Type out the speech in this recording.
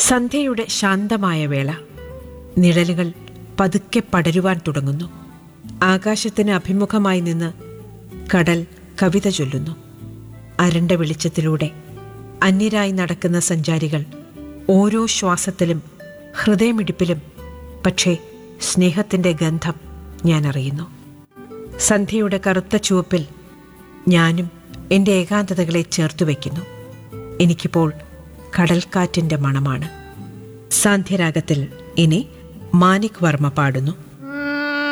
സന്ധ്യയുടെ ശാന്തമായ വേള നിഴലുകൾ പതുക്കെ പടരുവാൻ തുടങ്ങുന്നു ആകാശത്തിന് അഭിമുഖമായി നിന്ന് കടൽ കവിത ചൊല്ലുന്നു അരണ്ട വെളിച്ചത്തിലൂടെ അന്യരായി നടക്കുന്ന സഞ്ചാരികൾ ഓരോ ശ്വാസത്തിലും ഹൃദയമിടിപ്പിലും പക്ഷേ സ്നേഹത്തിൻ്റെ ഗന്ധം ഞാൻ അറിയുന്നു സന്ധ്യയുടെ കറുത്ത ചുവപ്പിൽ ഞാനും എൻ്റെ ഏകാന്തതകളെ ചേർത്തു വയ്ക്കുന്നു എനിക്കിപ്പോൾ കടൽക്കാറ്റിൻ്റെ മണമാണ് സാന്ധ്യരാഗത്തിൽ ഇനി മാനിക് വർമ്മ പാടുന്നു